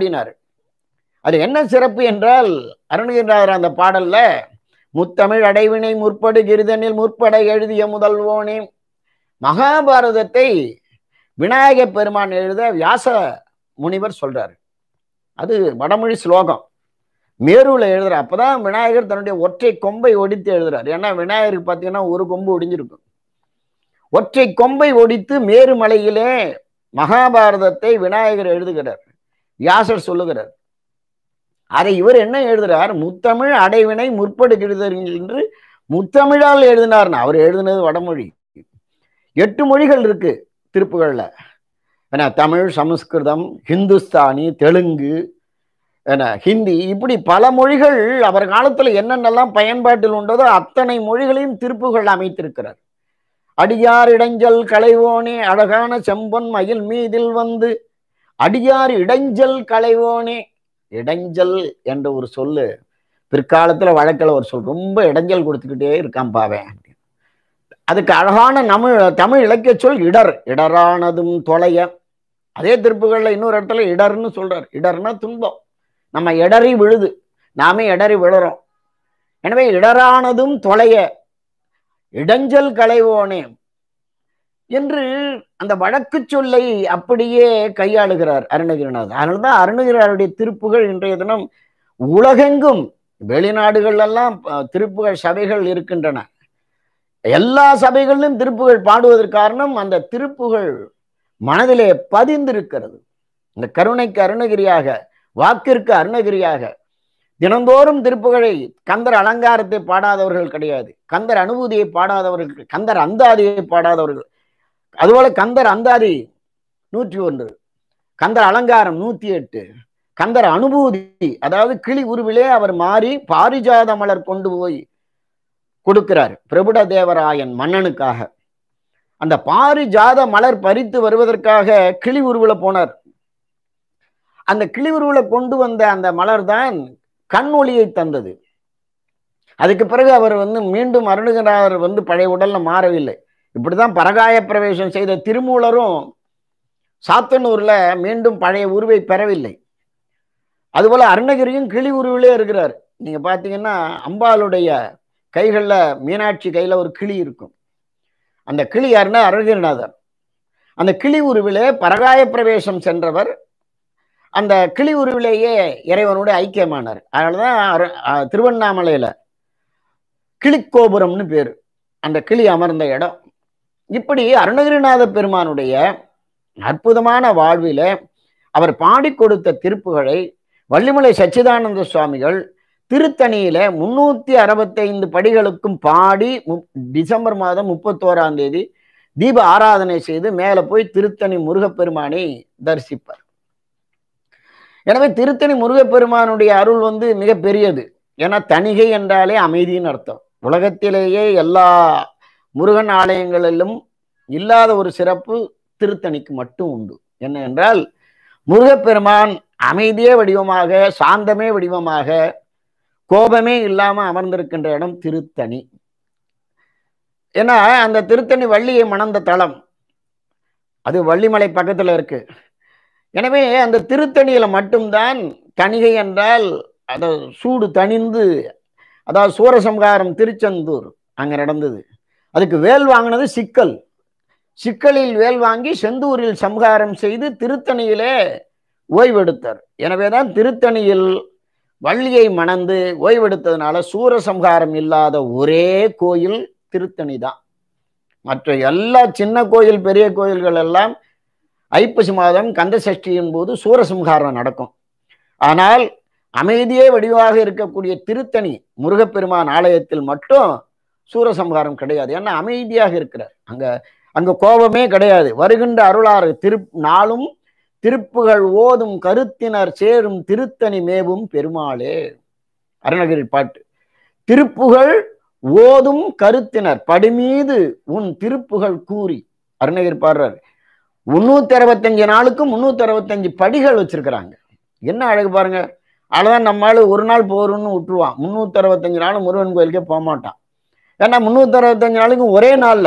பாடினார் அது என்ன சிறப்பு என்றால் அருணகிரிநாதர் அந்த பாடல்ல முத்தமிழ் அடைவினை முற்படு கிருதனில் முற்பட எழுதிய முதல்வோனே மகாபாரதத்தை விநாயக பெருமான் எழுத வியாச முனிவர் சொல்றாரு அது வடமொழி ஸ்லோகம் மேருவில் எழுதுற அப்பதான் விநாயகர் தன்னுடைய ஒற்றை கொம்பை ஒடித்து எழுதுறாரு ஏன்னா விநாயகருக்கு பார்த்தீங்கன்னா ஒரு கொம்பு ஒடிஞ்சிருக்கும் ஒற்றை கொம்பை ஒடித்து மேருமலையிலே மகாபாரதத்தை விநாயகர் எழுதுகிறார் வியாசர் சொல்லுகிறார் அதை இவர் என்ன எழுதுறார் முத்தமிழ் அடைவினை முற்படுகிறது என்று முத்தமிழால் எழுதினார்னா அவர் எழுதினது வடமொழி எட்டு மொழிகள் இருக்கு திருப்புகள்ல ஏன்னா தமிழ் சமஸ்கிருதம் ஹிந்துஸ்தானி தெலுங்கு என்ன ஹிந்தி இப்படி பல மொழிகள் அவர் காலத்துல என்னென்னலாம் பயன்பாட்டில் உண்டதோ அத்தனை மொழிகளையும் திருப்புகள் அமைத்திருக்கிறார் அடியார் இடைஞ்சல் களைவோனே அழகான செம்பொன் மயில் மீதில் வந்து அடியார் இடைஞ்சல் களைவோனே இடைஞ்சல் என்ற ஒரு சொல்லு பிற்காலத்துல வழக்கில் ஒரு சொல் ரொம்ப இடைஞ்சல் கொடுத்துக்கிட்டே இருக்கான் பாவேன் அதுக்கு அழகான தமிழ் தமிழ் இலக்கிய சொல் இடர் இடரானதும் தொலைய அதே திருப்புகள்ல இன்னொரு இடத்துல இடர்னு சொல்றார் இடர்னா துன்பம் நம்ம இடறி விழுது நாமே இடறி விழுறோம் எனவே இடரானதும் தொலைய இடைஞ்சல் களைவோனே என்று அந்த வழக்கு சொல்லை அப்படியே கையாளுகிறார் அருணகிரிநாதர் அதனால்தான் அருணகிரியாருடைய திருப்புகள் இன்றைய தினம் உலகெங்கும் வெளிநாடுகள்லாம் திருப்புகள் சபைகள் இருக்கின்றன எல்லா சபைகளிலும் திருப்புகள் பாடுவதற்கு காரணம் அந்த திருப்புகள் மனதிலே பதிந்திருக்கிறது இந்த கருணைக்கு அருணகிரியாக வாக்கிற்கு அருணகிரியாக தினந்தோறும் திருப்புகழை கந்தர் அலங்காரத்தை பாடாதவர்கள் கிடையாது கந்தர் அனுபூதியை பாடாதவர்கள் கந்தர் அந்தாதியை பாடாதவர்கள் அதுபோல கந்தர் அந்தாதி நூற்றி ஒன்று கந்தர் அலங்காரம் நூத்தி எட்டு கந்தர் அனுபூதி அதாவது கிளி உருவிலே அவர் மாறி பாரிஜாத மலர் கொண்டு போய் கொடுக்கிறார் பிரபுட தேவராயன் மன்னனுக்காக அந்த பாரிஜாத மலர் பறித்து வருவதற்காக கிளி உருவில போனார் அந்த கிளி உருவில கொண்டு வந்த அந்த மலர் தான் கண் ஒளியை தந்தது அதுக்கு பிறகு அவர் வந்து மீண்டும் அருணகிரிநாதர் வந்து பழைய உடல்ல மாறவில்லை இப்படிதான் பரகாய பிரவேசம் செய்த திருமூலரும் சாத்தனூர்ல மீண்டும் பழைய உருவை பெறவில்லை அதுபோல அருணகிரியும் கிளி உருவிலே இருக்கிறார் நீங்க பாத்தீங்கன்னா அம்பாளுடைய கைகள்ல மீனாட்சி கையில ஒரு கிளி இருக்கும் அந்த கிளி யாருன்னா அருணகிரிநாதர் அந்த கிளி உருவிலே பரகாய பிரவேசம் சென்றவர் அந்த கிளி உருவிலேயே இறைவனோட ஐக்கியமானார் அதனாலதான் திருவண்ணாமலையில கிளிக்கோபுரம்னு பேரு அந்த கிளி அமர்ந்த இடம் இப்படி அருணகிரிநாத பெருமானுடைய அற்புதமான வாழ்வில அவர் பாடி கொடுத்த திருப்புகளை வள்ளிமலை சச்சிதானந்த சுவாமிகள் திருத்தணியில முன்னூத்தி அறுபத்தைந்து படிகளுக்கும் பாடி டிசம்பர் மாதம் முப்பத்தோராம் தேதி தீப ஆராதனை செய்து மேல போய் திருத்தணி முருகப்பெருமானை தரிசிப்பார் எனவே திருத்தணி முருகப்பெருமானுடைய அருள் வந்து மிக பெரியது ஏன்னா தணிகை என்றாலே அமைதின்னு அர்த்தம் உலகத்திலேயே எல்லா முருகன் ஆலயங்களிலும் இல்லாத ஒரு சிறப்பு திருத்தணிக்கு மட்டும் உண்டு என்ன என்றால் முருகப்பெருமான் அமைதியே வடிவமாக சாந்தமே வடிவமாக கோபமே இல்லாம அமர்ந்திருக்கின்ற இடம் திருத்தணி ஏன்னா அந்த திருத்தணி வள்ளியை மணந்த தலம் அது வள்ளிமலை பக்கத்துல இருக்கு எனவே அந்த திருத்தணியில மட்டும்தான் தணிகை என்றால் அத சூடு தணிந்து அதாவது சூரசம்ஹாரம் திருச்செந்தூர் அங்க நடந்தது அதுக்கு வேல் வாங்கினது சிக்கல் சிக்கலில் வேல் வாங்கி செந்தூரில் சம்ஹாரம் செய்து திருத்தணியிலே ஓய்வெடுத்தார் எனவேதான் திருத்தணியில் வள்ளியை மணந்து ஓய்வெடுத்ததுனால சூரசம்ஹாரம் இல்லாத ஒரே கோயில் திருத்தணி தான் மற்ற எல்லா சின்ன கோயில் பெரிய கோயில்கள் எல்லாம் ஐப்பசி மாதம் கந்த சஷ்டியின் போது சூரசம்ஹாரம் நடக்கும் ஆனால் அமைதியே வடிவாக இருக்கக்கூடிய திருத்தணி முருகப்பெருமான் ஆலயத்தில் மட்டும் சூரசம்ஹாரம் கிடையாது ஏன்னா அமைதியாக இருக்கிறார் அங்க அங்க கோபமே கிடையாது வருகின்ற அருளாறு திரு நாளும் திருப்புகள் ஓதும் கருத்தினர் சேரும் திருத்தணி மேவும் பெருமாளே அருணகிரி பாட்டு திருப்புகள் ஓதும் கருத்தினர் படிமீது உன் திருப்புகள் கூறி அருணகிரி பாடுறாரு முன்னூத்தி அறுபத்தஞ்சு நாளுக்கு முன்னூத்தி அறுபத்தஞ்சு படிகள் வச்சிருக்கிறாங்க என்ன அழகு பாருங்க அவ்வளவுதான் நம்மளால ஒரு நாள் போறோம்னு விட்டுருவான் முன்னூத்தி அறுபத்தஞ்சு நாள் முருகன் கோயிலுக்கே போக மாட்டான் ஏன்னா முன்னூத்தி அறுபத்தஞ்சு நாளுக்கு ஒரே நாள்ல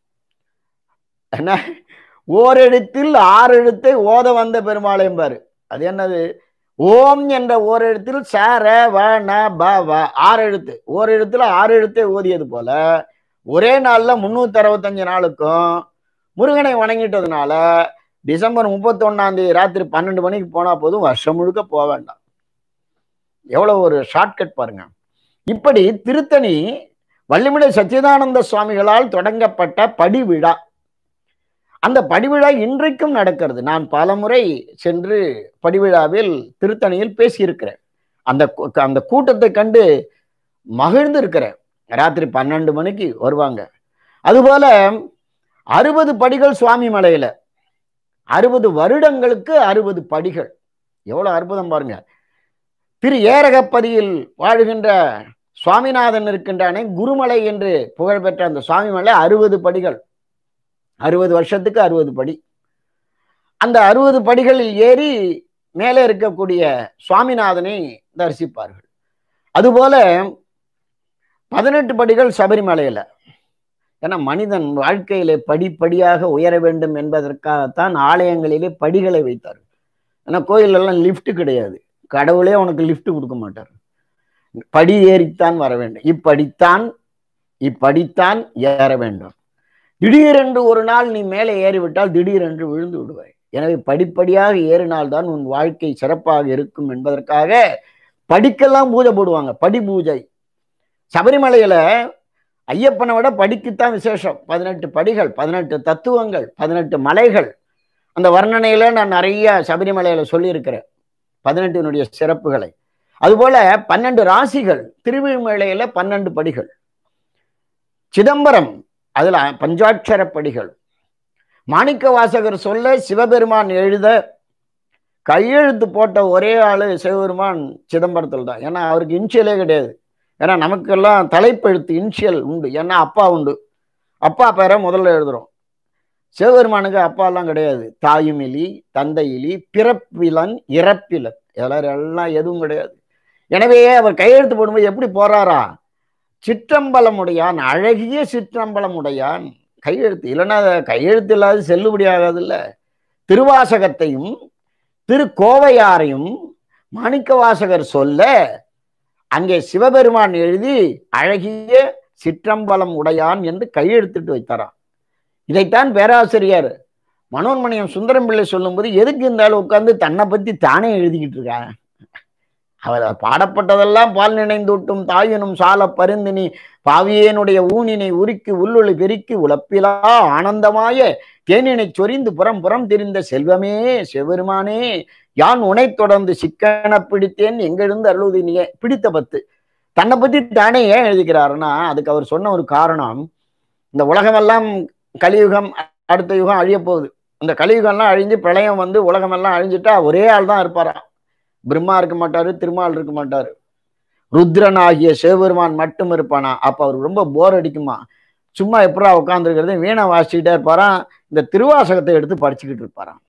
என்ன ஓரெழுத்தில் ஆறு எழுத்தை ஓத வந்த பெருமாளையும் பாரு அது என்னது ஓம் என்ற ஓர் எழுத்தில் ச ர வ ந ப வ ஆறு எழுத்து ஓர் எழுத்துல ஆறு எழுத்தை ஓதியது போல ஒரே நாள்ல முன்னூத்தி அறுபத்தஞ்சு நாளுக்கும் முருகனை வணங்கிட்டதுனால டிசம்பர் முப்பத்தி ஒன்னாம் தேதி ராத்திரி பன்னெண்டு மணிக்கு போனா போதும் வருஷம் முழுக்க போக வேண்டாம் எவ்வளவு ஒரு ஷார்ட்கட் பாருங்க இப்படி திருத்தணி வள்ளிமலை சச்சிதானந்த சுவாமிகளால் தொடங்கப்பட்ட படிவிழா அந்த படிவிழா இன்றைக்கும் நடக்கிறது நான் பலமுறை சென்று படிவிழாவில் திருத்தணியில் பேசியிருக்கிறேன் அந்த கூ- அந்த கூட்டத்தை கண்டு மகிழ்ந்து இருக்கிறேன் ராத்திரி பன்னெண்டு மணிக்கு வருவாங்க அதுபோல அறுபது படிகள் சுவாமி மலையில அறுபது வருடங்களுக்கு அறுபது படிகள் எவ்வளவு அற்புதம் பாருங்க திரு ஏரகப்பதியில் வாழுகின்ற சுவாமிநாதன் இருக்கின்றானே குருமலை என்று புகழ்பெற்ற அந்த சுவாமி மலை அறுபது படிகள் அறுபது வருஷத்துக்கு அறுபது படி அந்த அறுபது படிகளில் ஏறி மேலே இருக்கக்கூடிய சுவாமிநாதனை தரிசிப்பார்கள் அதுபோல பதினெட்டு படிகள் சபரிமலையில ஏன்னா மனிதன் வாழ்க்கையிலே படிப்படியாக உயர வேண்டும் என்பதற்காகத்தான் ஆலயங்களிலே படிகளை வைத்தார்கள் ஏன்னா கோயிலெல்லாம் லிஃப்ட் கிடையாது கடவுளே உனக்கு லிஃப்ட் கொடுக்க மாட்டார் படி ஏறித்தான் வர வேண்டும் இப்படித்தான் இப்படித்தான் ஏற வேண்டும் திடீரென்று ஒரு நாள் நீ மேலே ஏறிவிட்டால் திடீரென்று விழுந்து விடுவாய் எனவே படிப்படியாக ஏறினால்தான் உன் வாழ்க்கை சிறப்பாக இருக்கும் என்பதற்காக படிக்கெல்லாம் பூஜை போடுவாங்க படி பூஜை சபரிமலையில ஐயப்பனை விட படிக்குத்தான் விசேஷம் பதினெட்டு படிகள் பதினெட்டு தத்துவங்கள் பதினெட்டு மலைகள் அந்த வர்ணனையில நான் நிறைய சபரிமலையில சொல்லியிருக்கிறேன் பதினெட்டினுடைய சிறப்புகளை அதுபோல பன்னெண்டு ராசிகள் திருவிழிமலையில பன்னெண்டு படிகள் சிதம்பரம் அதுல பஞ்சாட்சர படிகள் மாணிக்க வாசகர் சொல்ல சிவபெருமான் எழுத கையெழுத்து போட்ட ஒரே ஆளு சிவபெருமான் சிதம்பரத்தில் தான் ஏன்னா அவருக்கு இன்ஷியலே கிடையாது ஏன்னா நமக்கெல்லாம் தலைப்பெழுத்து இன்ஷியல் உண்டு ஏன்னா அப்பா உண்டு அப்பா பேரை முதல்ல எழுதுறோம் சிவபெருமானுக்கு அப்பாலாம் கிடையாது தாயும் இலி தந்தை இலி பிறப்பிலன் இறப்பிலன் இதெல்லாம் எல்லாம் எதுவும் கிடையாது எனவே அவர் கையெழுத்து போடும்போது எப்படி போறாரா சிற்றம்பலமுடையான் அழகிய சிற்றம்பலமுடையான் கையெழுத்து இல்லைன்னா அது கையெழுத்து இல்லாத செல்லுபடி ஆகாதுல்ல திருவாசகத்தையும் திருக்கோவையாரையும் மாணிக்க வாசகர் சொல்ல அங்கே சிவபெருமான் எழுதி அழகிய சிற்றம்பலம் உடையான் என்று கையெழுத்திட்டு வைத்தாராம் இதைத்தான் பேராசிரியர் மனோன்மணியம் சுந்தரம் பிள்ளை சொல்லும்போது எதுக்கு இருந்தாலும் உட்கார்ந்து தன்னை பத்தி தானே எழுதிக்கிட்டு இருக்கான் அவர் பாடப்பட்டதெல்லாம் பால் நினைந்தூட்டும் தாயினும் சால பருந்தினி பாவியேனுடைய ஊனினை உருக்கி உள்ளொளி பெருக்கி உழப்பிலா ஆனந்தமாய தேனினை சொரிந்து புறம் புறம் தெரிந்த செல்வமே சிவபெருமானே யான் உனை தொடர்ந்து சிக்கன பிடித்தேன் எங்கிருந்து அருளுதி நீ பிடித்த பத்து தன்னை பத்தி தானே ஏன் எழுதிக்கிறாருன்னா அதுக்கு அவர் சொன்ன ஒரு காரணம் இந்த உலகமெல்லாம் கலியுகம் அடுத்த யுகம் அழிய போகுது இந்த கலியுகம்லாம் அழிஞ்சு பிரளயம் வந்து உலகமெல்லாம் அழிஞ்சிட்டா ஒரே ஆள் தான் இருப்பாராம் பிரம்மா இருக்க மாட்டாரு திருமால் இருக்க மாட்டாரு ருத்ரன் ஆகிய சிவபெருமான் மட்டும் இருப்பானா அப்ப அவருக்கு ரொம்ப போர் அடிக்குமா சும்மா எப்படா உட்காந்துருக்கிறது வீணை வாசிக்கிட்டே இருப்பாராம் இந்த திருவாசகத்தை எடுத்து படிச்சுக்கிட்டு இருப்பாராம்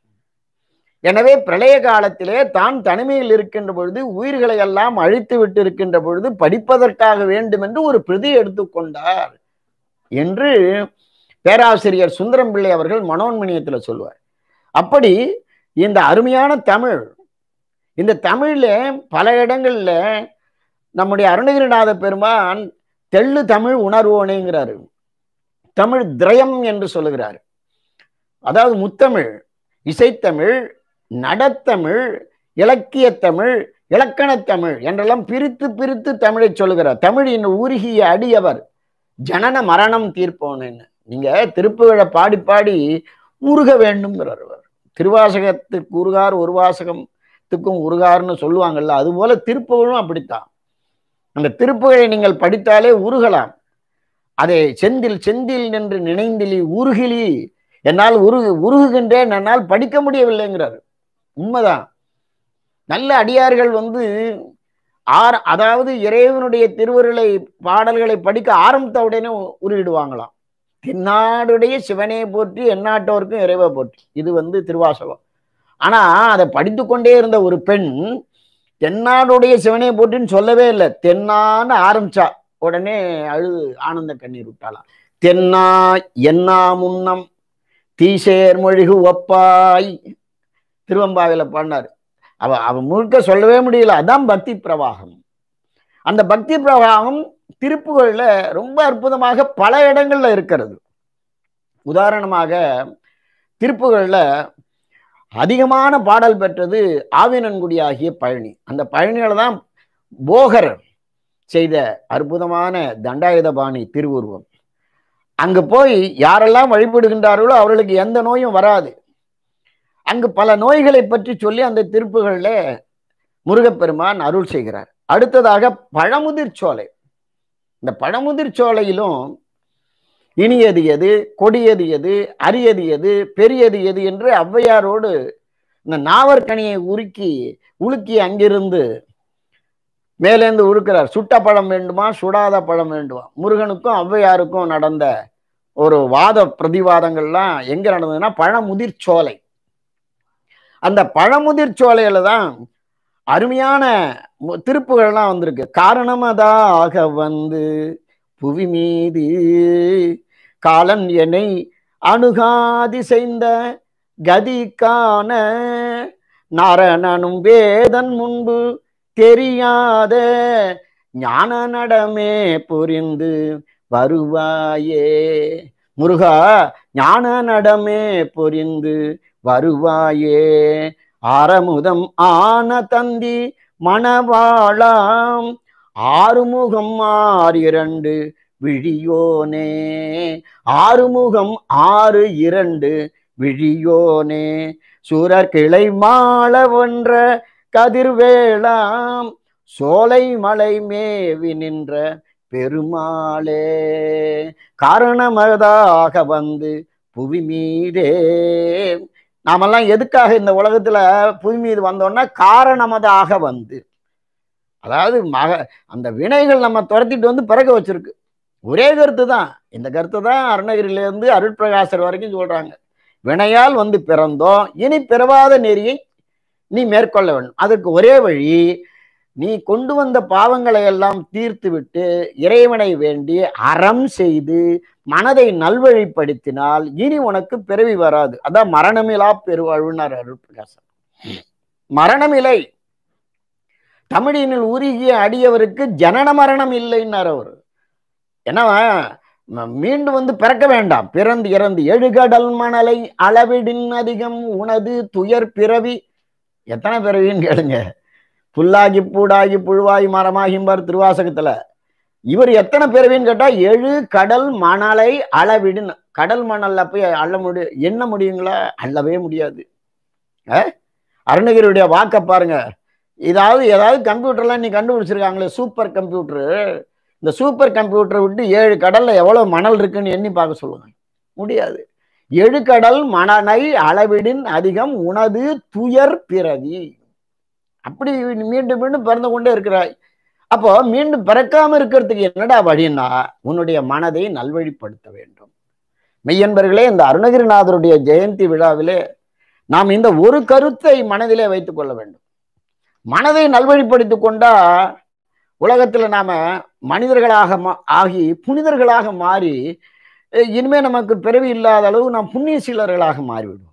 எனவே பிரளய காலத்திலே தான் தனிமையில் இருக்கின்ற பொழுது உயிர்களை எல்லாம் அழித்து விட்டு இருக்கின்ற பொழுது படிப்பதற்காக வேண்டும் என்று ஒரு பிரதி எடுத்துக்கொண்டார் என்று பேராசிரியர் சுந்தரம் பிள்ளை அவர்கள் மனோன்மணியத்துல சொல்லுவார் அப்படி இந்த அருமையான தமிழ் இந்த தமிழ்ல பல இடங்கள்ல நம்முடைய அருணகிரிநாத பெருமான் தெள்ளு தமிழ் உணர்வோனேங்கிறாரு தமிழ் திரயம் என்று சொல்லுகிறார் அதாவது முத்தமிழ் இசைத்தமிழ் நடத்தமிழ் இலக்கியத்தமிழ் இலக்கணத்தமிழ் என்றெல்லாம் பிரித்து பிரித்து தமிழை சொல்லுகிறார் தமிழின் உருகிய அடியவர் ஜனன மரணம் தீர்ப்போன்னு நீங்க திருப்புகழை பாடி பாடி உருக வேண்டும்ங்கிறார் அவர் திருவாசகத்துக்கு உருகார் ஒரு வாசகத்துக்கும் உருகார்னு சொல்லுவாங்கல்ல அதுபோல திருப்புகழும் அப்படித்தான் அந்த திருப்புகழை நீங்கள் படித்தாலே உருகலாம் அதை செந்தில் செந்தில் நின்று நினைந்திலி உருகிலி என்னால் உருகு உருகுகின்றேன் என்னால் படிக்க முடியவில்லைங்கிறார் உண்மைதான் நல்ல அடியார்கள் வந்து ஆர் அதாவது இறைவனுடைய திருவருளை பாடல்களை படிக்க ஆரம்பித்த உடனே உருகிடுவாங்களாம் தென்னாடுடைய சிவனே போற்றி எந்நாட்டோருக்கும் இறைவா போற்றி இது வந்து திருவாசகம் ஆனா அதை படித்து கொண்டே இருந்த ஒரு பெண் தென்னாடுடைய சிவனே போற்றின்னு சொல்லவே இல்லை தென்னான்னு ஆரம்பிச்சா உடனே அழுது ஆனந்த கண்ணீர் விட்டாளாம் தென்னா என்னா முன்னம் தீசேர் மொழிகு ஒப்பாய் திருவம்பாவில பாடினார் அவ அவ முழுக்க சொல்லவே முடியல அதான் பக்தி பிரவாகம் அந்த பக்தி பிரவாகம் திருப்புகள்ல ரொம்ப அற்புதமாக பல இடங்கள்ல இருக்கிறது உதாரணமாக திருப்புகள்ல அதிகமான பாடல் பெற்றது ஆவினன்குடி ஆகிய பழனி அந்த பழனியில தான் போகர் செய்த அற்புதமான தண்டாயுதபாணி திருவுருவம் அங்கு போய் யாரெல்லாம் வழிபடுகின்றார்களோ அவர்களுக்கு எந்த நோயும் வராது அங்கு பல நோய்களை பற்றி சொல்லி அந்த திருப்புகள்ல முருகப்பெருமான் அருள் செய்கிறார் அடுத்ததாக பழமுதிர் சோலை இந்த பழமுதிர் சோலையிலும் இனியது எது கொடியது எது அரியது எது பெரியது எது என்று ஔவையாரோடு இந்த நாவற்கனியை உருக்கி உலுக்கி அங்கிருந்து மேலேந்து உழுக்கிறார் சுட்ட பழம் வேண்டுமா சுடாத பழம் வேண்டுமா முருகனுக்கும் ஔவையாருக்கும் நடந்த ஒரு வாத பிரதிவாதங்கள்லாம் எங்க நடந்ததுன்னா பழமுதிர் சோலை அந்த பழமுதிர் சோலையில தான் அருமையான மு- திருப்புகள்லாம் வந்திருக்கு காரணமதாக வந்து புவி மீது காலன் என்னை அணுகாதி செய்த கதி காண நாரணனும் வேதன் முன்பு தெரியாத ஞான நடமே புரிந்து வருவாயே முருகா ஞான நடமே புரிந்து வருவாயே ஆரமுதம் ஆன தந்தி மணவாளாம் ஆறுமுகம் ஆறிரண்டு விழியோனே ஆறுமுகம் ஆறு இரண்டு விழியோனே சூரர் கிளை மாள வென்ற கதிர்வேளாம் சோலை மலை மேவி நின்ற பெருமாளே காரணமதாக வந்து புவி மீதே நாமெல்லாம் எதுக்காக இந்த உலகத்துல புவி மீது வந்தோம்னா காரணமதாக வந்து அதாவது மக அந்த வினைகள் நம்ம துரத்திட்டு வந்து பிறக்க வச்சிருக்கு ஒரே கருத்து தான் இந்த கருத்து தான் அருணகிரியிலேருந்து அருட்பிரகாசர் வரைக்கும் சொல்றாங்க வினையால் வந்து பிறந்தோம் இனி பிறவாத நெறியை நீ மேற்கொள்ள வேண்டும் அதற்கு ஒரே வழி நீ கொண்டு வந்த பாவங்களை எல்லாம் தீர்த்து விட்டு இறைவனை வேண்டி அறம் செய்து மனதை நல்வழிப்படுத்தினால் இனி உனக்கு பிறவி வராது அதான் மரணமிலா பெருவாழ்வுனார் அருட்பிரகாசர் மரணமில்லை தமிழினில் உருகிய அடியவருக்கு ஜனன மரணம் இல்லைன்னார் அவர் என்னவா ம- மீண்டும் வந்து பிறக்க வேண்டாம் பிறந்து இறந்து எழுகடல் மணலை அளவிடின் அதிகம் உனது துயர் பிறவி எத்தனை பிறவின்னு கேளுங்க புல்லாகி பூடாகி புழுவாகி மரமாகிம்பார் திருவாசகத்துல இவர் எத்தனை பிறவின்னு கேட்டா எழு கடல் மணலை அளவிடின் கடல் மணல்ல போய் அள்ள முடியும் என்ன முடியுங்களா அள்ளவே முடியாது அஹ்? அருணகிரியுடைய வாக்க பாருங்க இதாவது ஏதாவது கம்ப்யூட்டர்லாம் நீ கண்டுபிடிச்சிருக்காங்களே சூப்பர் கம்ப்யூட்டர் இந்த சூப்பர் கம்ப்யூட்டரை விட்டு ஏழு கடல்ல எவ்வளவு மணல் இருக்குன்னு எண்ணி பார்க்க சொல்லுங்க முடியாது ஏழு கடல் மணனை அளவிடின் அதிகம் உனது துயர் பிறவி அப்படி நீ மீண்டும் மீண்டும் பிறந்து கொண்டே இருக்கிறாய் அப்போ மீண்டும் பிறக்காம இருக்கிறதுக்கு என்னடா வழின்னா உன்னுடைய மனதை நல்வழிப்படுத்த வேண்டும் மெய்யன்பர்களே இந்த அருணகிரிநாதருடைய ஜெயந்தி விழாவிலே நாம் இந்த ஒரு கருத்தை மனதிலே வைத்துக் கொள்ள வேண்டும் மனதை நல்வழிப்படுத்திக் கொண்டா உலகத்துல நாம மனிதர்களாக மா- ஆகி புனிதர்களாக மாறி அஹ், இனிமே நமக்கு பிறவி இல்லாத அளவு நாம் புண்ணிய சீலர்களாக மாறிவிடுவோம்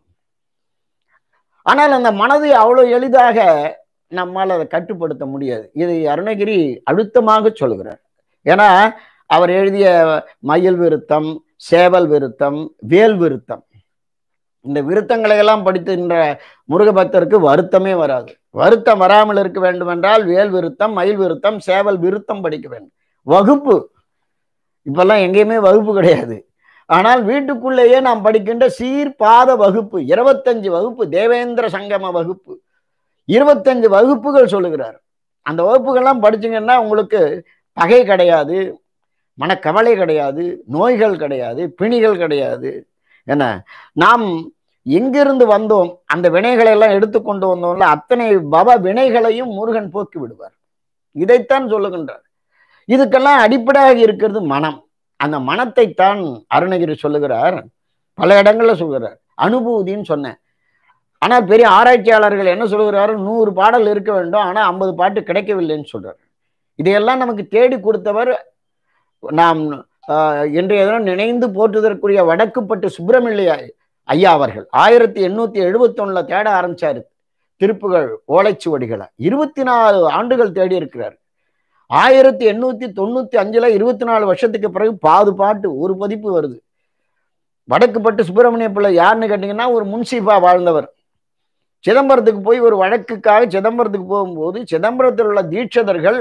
ஆனால் அந்த மனதை அவ்வளவு எளிதாக நம்மால் அதை கட்டுப்படுத்த முடியாது இதை அருணகிரி அழுத்தமாக சொல்கிறார் ஏன்னா அவர் எழுதிய மயில் விருத்தம் சேவல் விருத்தம் வேல் விருத்தம் இந்த விருத்தங்களை எல்லாம் படித்துகின்ற முருகபக்தருக்கு வருத்தமே வராது வருத்தம் வராமல் இருக்க வேண்டும் என்றால் வேல் விருத்தம் மயில் விருத்தம் சேவல் விருத்தம் படிக்க வேண்டும் வகுப்பு இப்பெல்லாம் எங்கேயுமே வகுப்பு கிடையாது ஆனால் வீட்டுக்குள்ளேயே நாம் படிக்கின்ற சீர்பாத வகுப்பு இருபத்தஞ்சு வகுப்பு தேவேந்திர சங்கம வகுப்பு இருபத்தஞ்சு வகுப்புகள் சொல்லுகிறார் அந்த வகுப்புகள்லாம் படிச்சீங்கன்னா உங்களுக்கு பகை கிடையாது மனக்கவலை கிடையாது நோய்கள் கிடையாது பிணிகள் கிடையாது என்ன நாம் எங்கிருந்து வந்தோம் அந்த வினைகளை எல்லாம் எடுத்துக்கொண்டு வந்தோம்ல அத்தனை பவ வினைகளையும் முருகன் போக்கி விடுவார் இதைத்தான் சொல்லுகின்றார் இதுக்கெல்லாம் அடிப்படையாக இருக்கிறது மனம் அந்த மனத்தைத்தான் அருணகிரி சொல்லுகிறார் பல இடங்கள்ல சொல்கிறார் அனுபூதின்னு சொன்னேன் ஆனால் பெரிய ஆராய்ச்சியாளர்கள் என்ன சொல்லுகிறாரு நூறு பாடல் இருக்க வேண்டும் ஆனால் ஐம்பது பாட்டு கிடைக்கவில்லைன்னு சொல்றாரு இதையெல்லாம் நமக்கு தேடி கொடுத்தவர் நாம் ஆஹ், இன்றைய தினம் நினைந்து போற்றுதற்குரிய வடக்குப்பட்டு சுப்பிரமணிய ஐயா அவர்கள் ஆயிரத்தி எண்ணூத்தி எழுபத்தி ஒண்ணுல தேட ஆரம்பிச்சாரு திருப்புகள் ஓலைச்சுவடிகளை இருபத்தி நாலு ஆண்டுகள் தேடி இருக்கிறார் ஆயிரத்தி எண்ணூத்தி தொண்ணூத்தி அஞ்சுல இருபத்தி நாலு வருஷத்துக்கு பிறகு பாது பாட்டு ஒரு பதிப்பு வருது வடக்குப்பட்டு சுப்பிரமணிய பிள்ளை யாருன்னு கேட்டீங்கன்னா ஒரு முன்சீஃபா வாழ்ந்தவர் சிதம்பரத்துக்கு போய் ஒரு வழக்குக்காக சிதம்பரத்துக்கு போகும்போது சிதம்பரத்தில் உள்ள தீட்சதர்கள்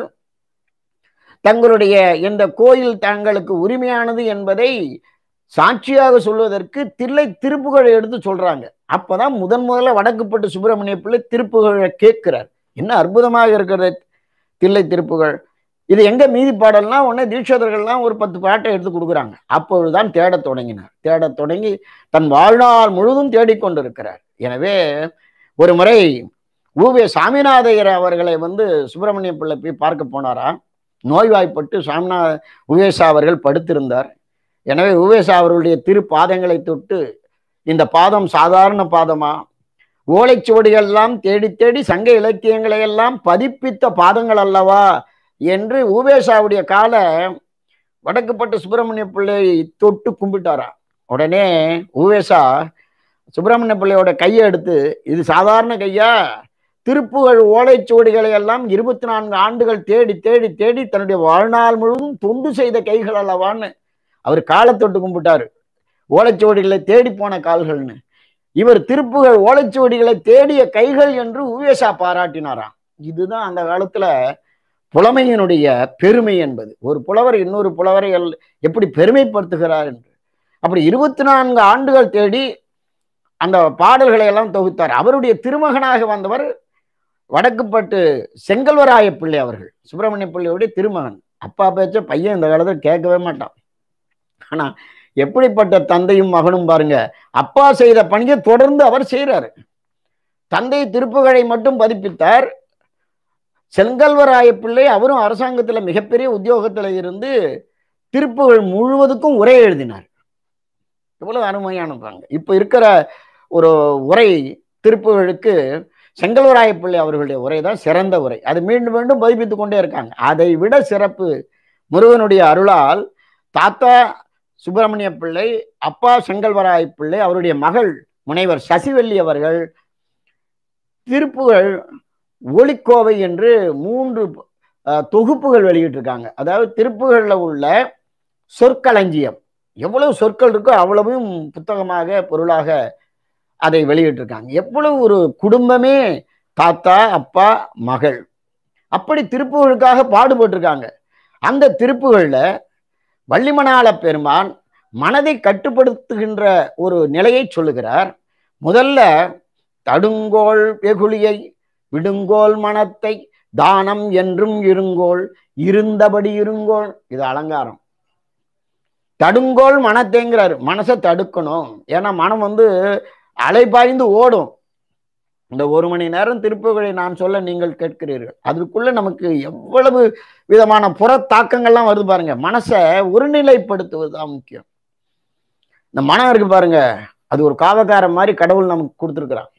தங்களுடைய இந்த கோயில் தங்களுக்கு உரிமையானது என்பதை சாட்சியாக சொல்வதற்கு தில்லை திருப்புகழை எடுத்து சொல்றாங்க அப்பதான் முதன் முதல்ல வடக்குப்பட்டு சுப்பிரமணிய பிள்ளை திருப்புகழை கேட்கிறார் என்ன அற்புதமாக இருக்கிறது தில்லை திருப்புகழ் இது எங்க மீதி பாடல்னா உடனே தீட்சதர்கள்லாம் ஒரு பத்து பாட்டை எடுத்து கொடுக்குறாங்க அப்பொழுதுதான் தேடத் தொடங்கினார் தேடத் தொடங்கி தன் வாழ்நாள் முழுதும் தேடிக்கொண்டிருக்கிறார் எனவே ஒரு முறை ஊவே சாமிநாதையர் அவர்களை வந்து சுப்பிரமணிய பிள்ளை போய் பார்க்க போனாரா நோய்வாய்ப்பட்டு சாமிநா உவேசா அவர்கள் படுத்திருந்தார் எனவே உவேசா அவர்களுடைய திரு பாதங்களை தொட்டு இந்த பாதம் சாதாரண பாதமா ஓலைச்சுவடிகள் எல்லாம் தேடி தேடி சங்க இலக்கியங்களை எல்லாம் பதிப்பித்த பாதங்கள் அல்லவா என்று உவேசாவுடைய கால வடக்குப்பட்டு சுப்பிரமணிய பிள்ளை தொட்டு கும்பிட்டாரா உடனே உவேசா சுப்பிரமணிய பிள்ளையோட கையை எடுத்து இது சாதாரண கையா திருப்புகழ் ஓலைச்சுவடிகளை எல்லாம் இருபத்தி நான்கு ஆண்டுகள் தேடி தேடி தேடி தன்னுடைய வாழ்நாள் முழுவதும் தொண்டு செய்த கைகள் அல்லவான்னு அவர் காலை தொட்டு கும்பிட்டாரு ஓலைச்சுவடிகளை தேடி போன கால்கள்னு இவர் திருப்புகழ் ஓலைச்சுவடிகளை தேடிய கைகள் என்று உவேசா பாராட்டினாராம் இதுதான் அந்த காலத்துல புலமையினுடைய பெருமை என்பது ஒரு புலவர் இன்னொரு புலவரை எல்- எப்படி பெருமைப்படுத்துகிறார் என்று அப்படி இருபத்தி நான்கு ஆண்டுகள் தேடி அந்த பாடல்களை எல்லாம் தொகுத்தார் அவருடைய திருமகனாக வந்தவர் வடக்குப்பட்டு செங்கல்வராய பிள்ளை அவர்கள் சுப்பிரமணிய பிள்ளையுடைய திருமகன் அப்பா பேச்ச பையன் இந்த காலத்தில் கேட்கவே மாட்டான் ஆனா எப்படிப்பட்ட தந்தையும் மகனும் பாருங்க அப்பா செய்த பணியை தொடர்ந்து அவர் செய்கிறாரு தந்தை திருப்புகழை மட்டும் பதிப்பித்தார் செங்கல்வராய பிள்ளை அவரும் அரசாங்கத்துல மிகப்பெரிய உத்தியோகத்துல இருந்து திருப்புகழ் முழுவதுக்கும் உரை எழுதினார் எவ்வளவு அருமையானதாங்க இப்ப இருக்கிற ஒரு உரை திருப்புகழுக்கு செங்கல்வராய பிள்ளை அவர்களுடைய உரை தான் சிறந்த உரை அது மீண்டும் மீண்டும் பதிப்பித்துக் கொண்டே இருக்காங்க அதை விட சிறப்பு முருகனுடைய அருளால் தாத்தா சுப்பிரமணிய பிள்ளை அப்பா செங்கல்வராய பிள்ளை அவருடைய மகள் முனைவர் சசிவல்லி அவர்கள் திருப்புகழ் ஒளிக்கோவை என்று மூன்று அஹ், தொகுப்புகள் வெளியிட்டிருக்காங்க அதாவது திருப்புகழில் உள்ள சொற்களஞ்சியம் எவ்வளவு சொற்கள் இருக்கோ அவ்வளவும் புத்தகமாக பொருளாக அதை வெளியிட்டிருக்காங்க எவ்வளவு ஒரு குடும்பமே தாத்தா அப்பா மகள் அப்படி திருப்புகழுக்காக பாடுபட்டிருக்காங்க அந்த திருப்புகழில் வள்ளிமணாள பெருமான் மனதை கட்டுப்படுத்துகின்ற ஒரு நிலையை சொல்லுகிறார் முதல்ல தடுங்கோல் வெகுளியை விடுங்கோல் மனத்தை தானம் என்றும் இருங்கோல் இருந்தபடி இருங்கோல் இது அலங்காரம் தடுங்கோல் மனத்தைங்கிறார் மனசை தடுக்கணும் ஏன்னா மனம் வந்து அலைபாய்ந்து ஓடும் இந்த ஒரு மணி நேரம் திருப்புகளை நான் சொல்ல நீங்கள் கேட்கிறீர்கள் அதுக்குள்ள நமக்கு எவ்வளவு விதமான புற தாக்கங்கள்லாம் வருது பாருங்க மனசை ஒருநிலைப்படுத்துவது தான் முக்கியம் இந்த மனம் இருக்கு பாருங்க அது ஒரு காவக்காரன் மாதிரி கடவுள் நமக்கு கொடுத்துருக்குறான்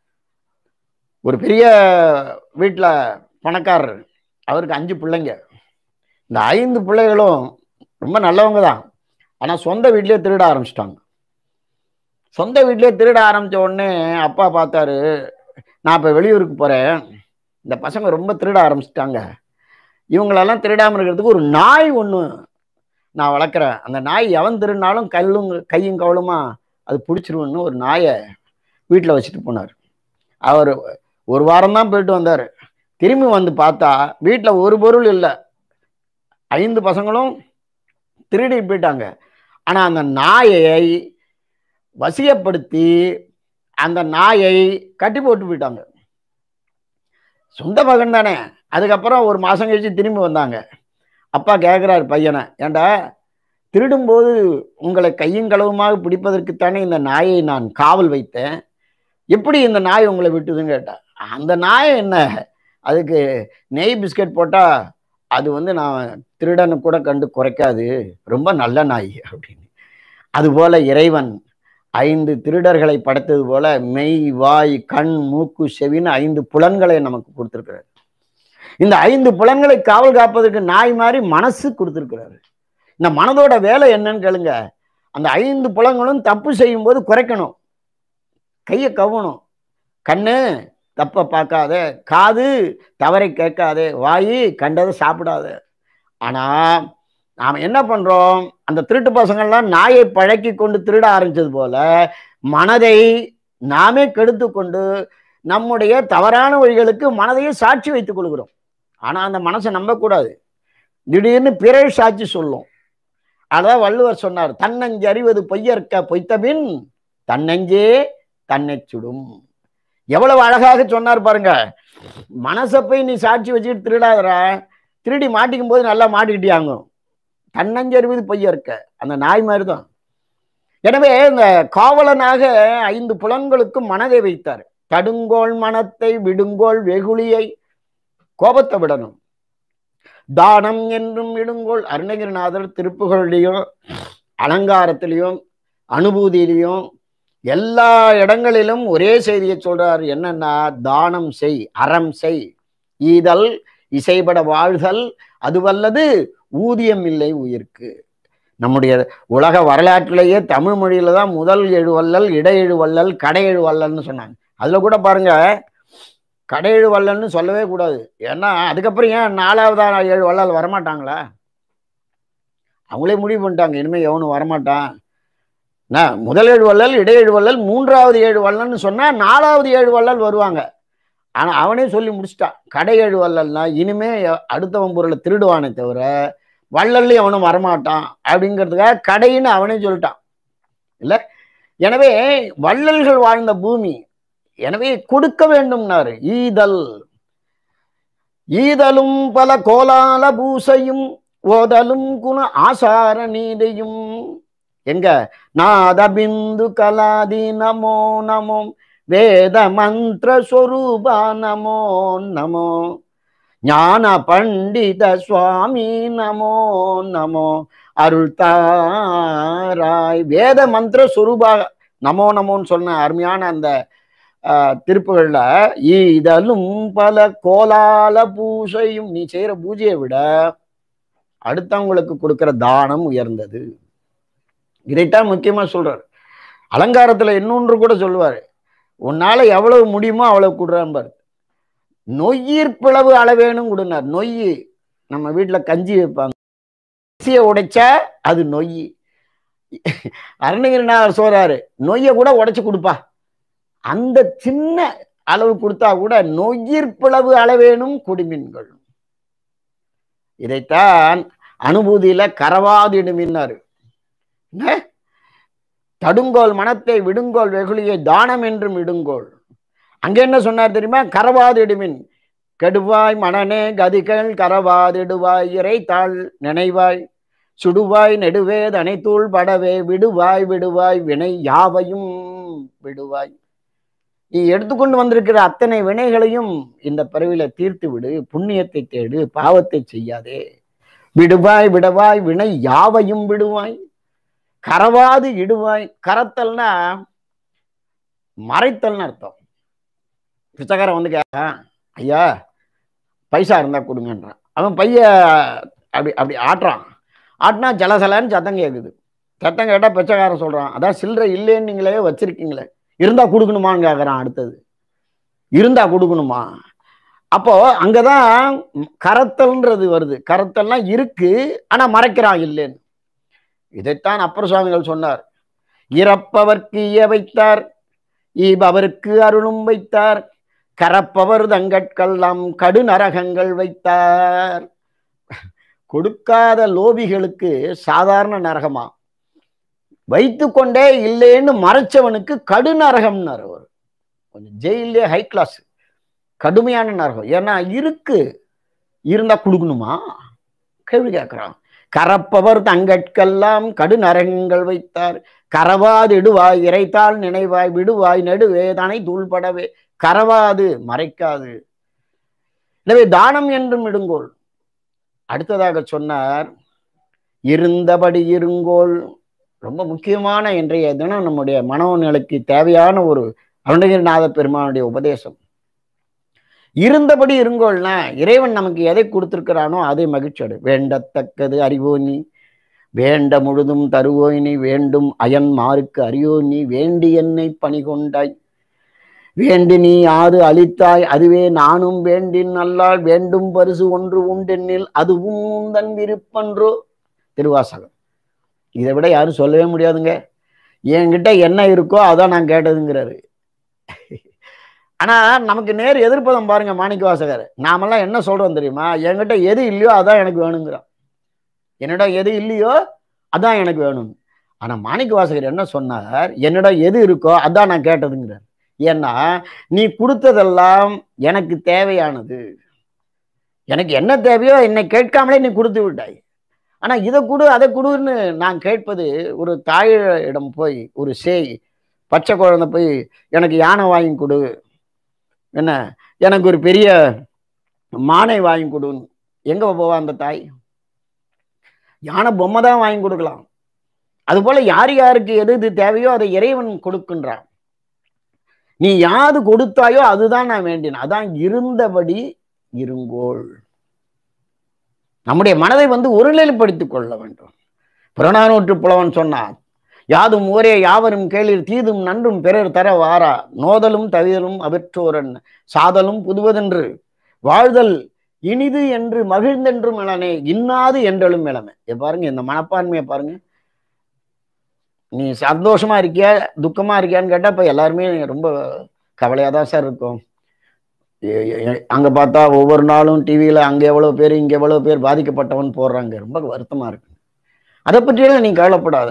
ஒரு பெரிய வீட்டில் பணக்காரர் அவருக்கு அஞ்சு பிள்ளைங்க இந்த ஐந்து பிள்ளைகளும் ரொம்ப நல்லவங்க தான் ஆனால் சொந்த வீட்லயே திருட ஆரம்பிச்சிட்டாங்க சொந்த வீட்லயே திருட ஆரம்பிச்ச உடனே அப்பா பார்த்தாரு நான் இப்போ வெளியூருக்கு போகிறேன் இந்த பசங்க ரொம்ப திருட ஆரம்பிச்சிட்டாங்க இவங்களெல்லாம் திருடாமல் இருக்கிறதுக்கு ஒரு நாய் ஒன்று நான் வளர்க்குறேன் அந்த நாய் எவன் திருடினாலும் கல்லும் கையும் கவலுமா அது பிடிச்சிருவன்னு ஒரு நாயை வீட்டில் வச்சுட்டு போனார் அவர் ஒரு வாரம் தான் போயிட்டு வந்தார் திரும்பி வந்து பார்த்தா வீட்டில் ஒரு பொருள் இல்லை ஐந்து பசங்களும் திருடி போயிட்டாங்க ஆனால் அந்த நாயை வசியப்படுத்தி அந்த நாயை கட்டி போட்டு போயிட்டாங்க சொந்த மகன் தானே அதுக்கப்புறம் ஒரு மாதம் கழிச்சு திரும்பி வந்தாங்க அப்பா கேட்குறாரு பையனை ஏண்டா திருடும்போது உங்களை கையும் களவுமாக பிடிப்பதற்குத்தானே இந்த நாயை நான் காவல் வைத்தேன் எப்படி இந்த நாய் உங்களை விட்டுதுன்னு கேட்டா அந்த நாய் என்ன அதுக்கு நெய் பிஸ்கட் போட்டால் அது வந்து நான் திருடனை கூட கண்டு குறைக்காது ரொம்ப நல்ல நாய் அப்படின்னு அதுபோல இறைவன் ஐந்து திருடர்களை படைத்தது போல மெய் வாய் கண் மூக்கு செவின்னு ஐந்து புலன்களை நமக்கு கொடுத்திருக்கிறார் இந்த ஐந்து புலன்களை காவல் காப்பதற்கு நாய் மாதிரி மனசு கொடுத்திருக்கிறாரு இந்த மனதோட வேலை என்னன்னு கேளுங்க அந்த ஐந்து புலங்களும் தப்பு செய்யும் போது குறைக்கணும் கையை கவணும் கண்ணு தப்ப பார்க்காத காது தவறை கேட்காத வாயி கண்டதை சாப்பிடாத ஆனா நாம் என்ன பண்றோம் அந்த திருட்டு பசங்கள்லாம் நாயை பழக்கி கொண்டு திருட ஆரம்பிச்சது போல மனதை நாமே கெடுத்து கொண்டு நம்முடைய தவறான வழிகளுக்கு மனதையே சாட்சி வைத்துக் கொள்கிறோம் ஆனா அந்த மனசை நம்பக்கூடாது திடீர்னு பிறை சாட்சி சொல்லும் அதான் வள்ளுவர் சொன்னார் தன்னஞ்சு அறிவது பொய்யற்க பொய்த்தபின் தன்னஞ்சே தன்னை சுடும் எவ்வளவு அழகாக சொன்னார் பாருங்க மனசை போய் நீ சாட்சி வச்சுட்டு திருடாதடா திருடி மாட்டிக்கும் போது நல்லா மாட்டிக்கிட்டியாங்க தன்னஞ்சறிவது பொய்யற்க அந்த நாய் மாதிரி தான் எனவே இந்த காவலனாக ஐந்து புலன்களுக்கும் மனதை வைத்தார் தடுங்கோள் மனத்தை விடுங்கோள் வெகுளியை கோபத்தை விடணும் தானம் என்றும் விடுங்கோள் அருணகிரிநாதர் திருப்புகளிலையும் அலங்காரத்திலையும் அனுபூதியிலையும் எல்லா இடங்களிலும் ஒரே செய்தியை சொல்றார் என்னன்னா தானம் செய் அறம் செய் ஈதல் இசைபட வாழ்தல் அதுவல்லது ஊதியம் இல்லை உயிர்க்கு நம்முடைய உலக வரலாற்றிலேயே தமிழ் மொழியில தான் முதல் எழு வள்ளல் இடையெழு வள்ளல் கடையெழு வள்ளல்னு சொன்னாங்க அதுல கூட பாருங்க கடையெழு வள்ளல்னு சொல்லவே கூடாது ஏன்னா அதுக்கப்புறம் ஏன் நாலாவதா ஏழு வள்ளல் வரமாட்டாங்களா அவங்களே முடிவு பண்ணிட்டாங்க இனிமே எவனும் வரமாட்டான் நான் முதல் ஏழு வள்ளல் இடையேழு வள்ளல் மூன்றாவது ஏழு வள்ளல்னு சொன்னா நாலாவது ஏழு வள்ளல் வருவாங்க ஆனா அவனே சொல்லி முடிச்சிட்டான் கடை ஏழு வள்ளல்னா இனிமே அடுத்தவன் பொருளை திருடுவானே தவிர வள்ளல்லையும் அவனும் வரமாட்டான் அப்படிங்கிறதுக்காக கடைன்னு அவனே சொல்லிட்டான் இல்ல எனவே வள்ளல்கள் வாழ்ந்த பூமி எனவே கொடுக்க வேண்டும்னாரு ஈதல் ஈதலும் பல கோலால பூசையும் ஓதலும் குண ஆசார நீதியும் எங்க நாதபிந்து கலாதி நமோ நமோ வேத மந்திர ஸ்வரூபா நமோ நமோ ஞான பண்டித சுவாமி நமோ நமோ அருள் தாராய் வேத மந்திர சுரூபா நமோ நமோன்னு சொன்ன அருமையான அந்த திருப்புகள்ல ஈதலும் பல கோலால பூசையும் நீ செய்யற பூஜையை விட அடுத்தவங்களுக்கு கொடுக்கிற தானம் உயர்ந்தது இதைத்தான் முக்கியமா சொல்றாரு அலங்காரத்துல இன்னொன்று கூட சொல்லுவாரு உன்னால எவ்வளவு முடியுமோ அவ்வளவு கொடுறாம்பாரு நொய்யீர் பிளவு அளவேணும் கொடுனார் நொய் நம்ம வீட்டுல கஞ்சி வைப்பாங்க அரிசியை உடைச்சா அது நொய் அருணகிரிநாதர் சொல்றாரு நொய்யை கூட உடைச்சு கொடுப்பா அந்த சின்ன அளவு கொடுத்தா கூட நொய்யீர் பிளவு அளவேணும் குடிமீன்கள் இதைத்தான் அனுபூதியில கரவாதிடுமின்னாரு தடுங்கோல் மனத்தை விடுங்கோல் வெகுளியை தானம் என்றும் இடுங்கோல் அங்க என்ன சொன்னார் தெரியுமா கரவாதிடுமின் கெடுவாய் மனநே கதிகள் கரவாதிடுவாய் இறைத்தாள் நினைவாய் சுடுவாய் நெடுவேத் அனைத்தூள் படவே விடுவாய் விடுவாய் வினை யாவையும் விடுவாய் நீ எடுத்துக்கொண்டு வந்திருக்கிற அத்தனை வினைகளையும் இந்த பிறவில தீர்த்து விடு புண்ணியத்தை தேடு பாவத்தை செய்யாதே விடுவாய் விடுவாய் வினை யாவையும் விடுவாய் கரவாது இடுவாய் கரத்தல்னா மறைத்தல்னு அர்த்தம் பிச்சைக்காரன் வந்து கேட்க ஐயா பைசா இருந்தா கொடுங்கன்றான் அவன் பைய அப்படி அப்படி ஆட்டுறான் ஆட்டினா ஜலசலன்னு சத்தம் கேட்குது சத்தம் கேட்டால் பிச்சைக்காரன் சொல்கிறான் அதான் சில்லறை இல்லைன்னு நீங்களே வச்சிருக்கீங்களே இருந்தா கொடுக்கணுமான்னு கேட்குறான் அடுத்தது இருந்தா கொடுக்கணுமா அப்போ அங்கதான் கரத்தல்ன்றது வருது கரத்தல்லாம் இருக்கு ஆனா மறைக்கிறான் இல்லைன்னு இதைத்தான் அப்பர் சுவாமிகள் சொன்னார் இறப்பவர்க்கு ஈய வைத்தார் ஈபவருக்கு அருளும் வைத்தார் கரப்பவர் தங்கட்கெல்லாம் கடு நரகங்கள் வைத்தார் கொடுக்காத லோபிகளுக்கு சாதாரண நரகமா வைத்து கொண்டே இல்லைன்னு மறைச்சவனுக்கு கடு நரகம்னார் அவர் கொஞ்சம் ஜெயிலே ஹை கிளாஸ் கடுமையான நரகம் ஏன்னா இருக்கு இருந்தா கொடுக்கணுமா கேள்வி கேட்கிறான் கரப்பவர் தங்கட்கெல்லாம் கடு நரகங்கள் வைத்தார் கரவாது இடுவாய் இறைத்தால் நினைவாய் விடுவாய் நெடுவேதனை தூள்படவே கரவாது மறைக்காது எனவே தானம் என்றும் இடுங்கோள் அடுத்ததாக சொன்னார் இருந்தபடி இருங்கோள் ரொம்ப முக்கியமான இன்றைய தினம் நம்முடைய மனோநிலைக்கு தேவையான ஒரு அருணகிரிநாத பெருமானுடைய உபதேசம் இருந்தபடி இருங்கோள்னா இறைவன் நமக்கு எதை கொடுத்திருக்கிறானோ அதை மகிழ்ச்சியோடு வேண்டத்தக்கது அறிவோ நீ வேண்ட முழுதும் தருவோய் நீ வேண்டும் அயன் மாருக்கு அறியோ நீ வேண்டி என்னை பணி கொண்டாய் வேண்டி நீ யாது அளித்தாய் அதுவே நானும் வேண்டின் அல்லால் வேண்டும் பரிசு ஒன்று உண்டென்னில் அதுவும் உந்தன் விருப்பன்றோ திருவாசகம் இதை விட யாரும் சொல்லவே முடியாதுங்க என்கிட்ட என்ன இருக்கோ அதான் நான் கேட்டதுங்கிறாரு ஆனா நமக்கு நேர் எதிர்ப்பதம் பாருங்க மாணிக்க வாசகர் நாமெல்லாம் என்ன சொல்றோம் தெரியுமா என்கிட்ட எது இல்லையோ அதான் எனக்கு வேணுங்கிறான் என்னிடம் எது இல்லையோ அதான் எனக்கு வேணும் ஆனா மாணிக்க வாசகர் என்ன சொன்னார் என்னிடம் எது இருக்கோ அதான் நான் கேட்டதுங்கிறார் ஏன்னா நீ கொடுத்ததெல்லாம் எனக்கு தேவையானது எனக்கு என்ன தேவையோ என்னை கேட்காமலே நீ கொடுத்து விட்டாய் ஆனா இதை கொடு அதை கொடுன்னு நான் கேட்பது ஒரு தாயிடம் போய் ஒரு சேய் பச்சை குழந்தை போய் எனக்கு யானை வாங்கி கொடு என்ன எனக்கு ஒரு பெரிய மானை வாங்கி கொடுன்னு எங்க போவா அந்த தாய் யானை பொம்மை தான் வாங்கி கொடுக்கலாம் அதுபோல யார் யாருக்கு எது எது தேவையோ அதை இறைவன் கொடுக்கின்றான் நீ யாது கொடுத்தாயோ அதுதான் நான் வேண்டினேன் அதான் இருந்தபடி இருங்கோள் நம்முடைய மனதை வந்து ஒருநிலைப்படுத்திக் கொள்ள வேண்டும் புறநானூற்று புலவன் சொன்னான் யாதும் ஒரே யாவரும் கேளிர் தீதும் நன்றும் பிறர் தர வாரா நோதலும் தவிரலும் அவற்றோரன் சாதலும் புதுவதென்று வாழ்தல் இனிது என்று மகிழ்ந்தென்றும் இளனே இன்னாது என்றலும் இளமை இதை பாருங்க இந்த மனப்பான்மையை பாருங்க நீ சந்தோஷமா இருக்கியா துக்கமா இருக்கியான்னு கேட்டா இப்ப எல்லாருமே ரொம்ப கவலையா தான் சார் இருக்கும் எ- எ- அங்க பார்த்தா ஒவ்வொரு நாளும் டிவியில அங்க எவ்வளவு பேர் இங்க எவ்வளவு பேர் பாதிக்கப்பட்டவன் போடுறாங்க ரொம்ப வருத்தமா இருக்கு அதை பற்றியெல்லாம் நீ கவலைப்படாத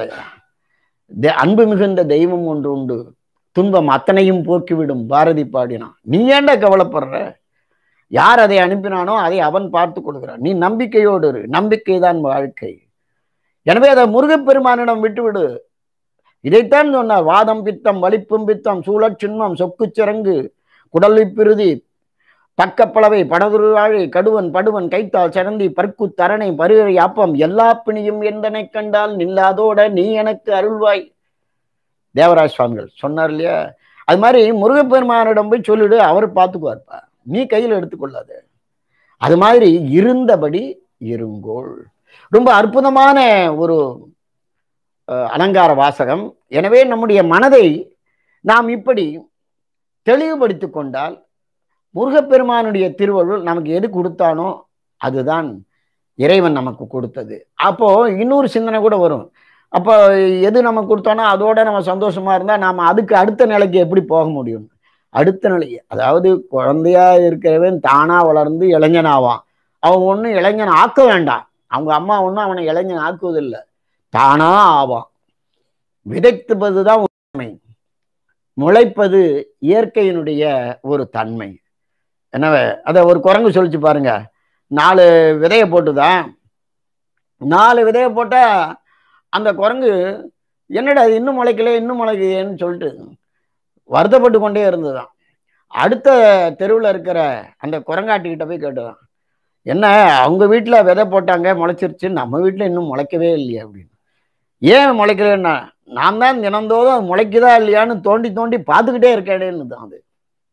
தெ- அன்பு மிகுந்த தெய்வம் ஒன்று உண்டு துன்பம் அத்தனையும் போக்கிவிடும் பாரதி பாடினான் நீ ஏன்டா கவலைப்படுற யார் அதை அனுப்பினானோ அதை அவன் பார்த்து கொடுக்கிறான் நீ நம்பிக்கையோடு இரு நம்பிக்கை தான் வாழ்க்கை எனவே அதை முருகப்பெருமானிடம் விட்டுவிடு இதைத்தான் சொன்னார் வாதம் பித்தம் வலிப்பும் பித்தம் சூழற் சின்மம் சொக்குச் சிறங்கு குடல் பிருதி பக்கப்பளவை படதுருவாழை கடுவன் படுவன் கைத்தால் சிறந்தி பற்கு தரணை பருவரை அப்பம் எல்லா பிணியும் எந்தனை கண்டால் நில்லாதோட நீ எனக்கு அருள்வாய் தேவராஜ் சுவாமிகள் சொன்னார் இல்லையா அது மாதிரி முருகப்பெருமானிடம் போய் சொல்லிடு அவர் பார்த்துக்குவார்ப்பா நீ கையில் எடுத்துக்கொள்ளாத அது மாதிரி இருந்தபடி இருங்கோள் ரொம்ப அற்புதமான ஒரு அஹ், அலங்கார வாசகம் எனவே நம்முடைய மனதை நாம் இப்படி தெளிவுபடுத்திக் கொண்டால் முருகப்பெருமானுடைய திருவருள் நமக்கு எது கொடுத்தானோ அதுதான் இறைவன் நமக்கு கொடுத்தது அப்போ இன்னொரு சிந்தனை கூட வரும் அப்போ எது நமக்கு கொடுத்தானோ அதோட நம்ம சந்தோஷமா இருந்தா நாம அதுக்கு அடுத்த நிலைக்கு எப்படி போக முடியும் அடுத்த நிலை அதாவது குழந்தையா இருக்கிறவன் தானா வளர்ந்து இளைஞனாவான் அவன் ஒன்றும் இளைஞன் ஆக்க வேண்டாம் அவங்க அம்மா ஒன்றும் அவனை இளைஞன் ஆக்குவதில்லை தானா ஆவான் விதைத்துவது தான் உண்மை முளைப்பது இயற்கையினுடைய ஒரு தன்மை எனவே அதை ஒரு குரங்கு சொல்லிச்சு பாருங்க நாலு விதையை போட்டுதான் நாலு விதையை போட்டா அந்த குரங்கு என்னடா இது இன்னும் முளைக்கல இன்னும் முளைக்குதேன்னு சொல்லிட்டு வருத்தப்பட்டு கொண்டே இருந்ததுதான் அடுத்த தெருவில் இருக்கிற அந்த குரங்காட்டிக்கிட்ட போய் கேட்டுதான் என்ன அவங்க வீட்டில் விதை போட்டாங்க முளைச்சிருச்சு நம்ம வீட்டில் இன்னும் முளைக்கவே இல்லையே அப்படின்னு ஏன் முளைக்கலன்னா நான் தான் தினந்தோறும் அது முளைக்குதா இல்லையான்னு தோண்டி தோண்டி பார்த்துக்கிட்டே இருக்கேன்னு தான் அது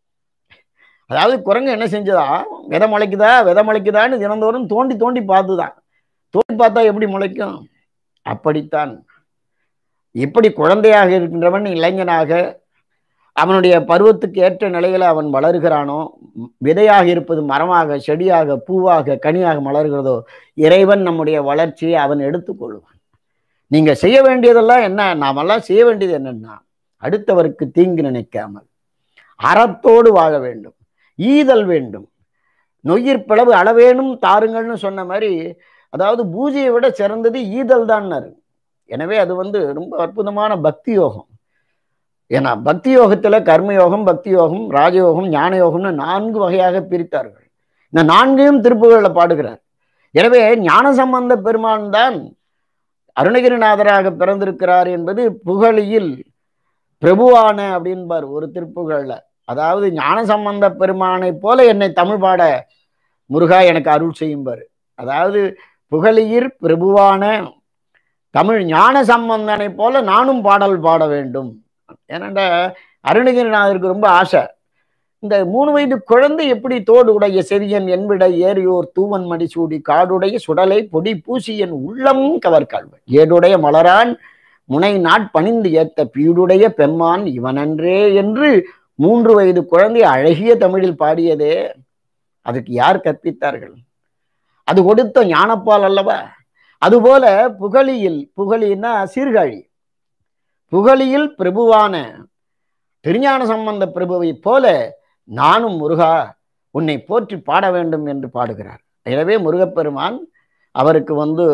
அதாவது குரங்கு என்ன செஞ்சதா விதை முளைக்குதா விதை முளைக்குதான்னு தினந்தோறும் தோண்டி தோண்டி பார்த்துதான் தோண்டி பார்த்தா எப்படி முளைக்கும் அப்படித்தான் எப்படி குழந்தையாக இருக்கின்றவன் இளைஞனாக அவனுடைய பருவத்துக்கு ஏற்ற நிலையில அவன் வளர்கிறானோ விதையாக இருப்பது மரமாக செடியாக பூவாக கனியாக மலர்கிறதோ இறைவன் நம்முடைய வளர்ச்சியை அவன் எடுத்துக்கொள்வான் நீங்க செய்ய வேண்டியதெல்லாம் என்ன நாமெல்லாம் செய்ய வேண்டியது என்னன்னா அடுத்தவருக்கு தீங்கு நினைக்காமல் அறத்தோடு வாழ வேண்டும் ஈதல் வேண்டும் நொய்யிற் பிளவு அளவேனும் தாருங்கள்னு சொன்ன மாதிரி அதாவது பூஜையை விட சிறந்தது ஈதல் தான்னாரு எனவே அது வந்து ரொம்ப அற்புதமான பக்தி யோகம் ஏன்னா பக்தி யோகத்துல கர்மயோகம் பக்தி யோகம் ராஜயோகம் ஞான யோகம்னு நான்கு வகையாக பிரித்தார்கள் இந்த நான்கையும் திருப்புகளில் பாடுகிறார் எனவே ஞான சம்பந்த பெருமான் தான் அருணகிரிநாதராக பிறந்திருக்கிறார் என்பது புகழியில் பிரபுவான அப்படின்பார் ஒரு திருப்புகள்ல அதாவது ஞான சம்பந்த பெருமானை போல என்னை தமிழ் பாட முருகா எனக்கு அருள் செய்யும்பார் அதாவது புகழியிர் பிரபுவான தமிழ் ஞான சம்பந்தனை போல நானும் பாடல் பாட வேண்டும் ஏன்னாண்டா அருணகிரிநாதருக்கு ரொம்ப ஆசை இந்த மூணு வயது குழந்தை எப்படி தோடு உடைய செவியன் என்பிட ஏறியோர் தூவன் மடிசூடி காடுடைய சுடலை பொடி பூசியன் உள்ளம் கவர்காழ்வன் ஏடுடைய மலரான் முனை நாட்பணிந்து ஏத்த பீடுடைய பெம்மான் இவனன்றே என்று மூன்று வயது குழந்தை அழகிய தமிழில் பாடியதே அதுக்கு யார் கற்பித்தார்கள் அது கொடுத்த ஞானப்பால் அல்லவா அதுபோல புகழியில் புகழின்னா சீர்காழி புகழியில் பிரபுவான திருஞான சம்பந்த பிரபுவை போல நானும் முருகா உன்னை போற்றி பாட வேண்டும் என்று பாடுகிறார் எனவே முருகப்பெருமான் அவருக்கு வந்து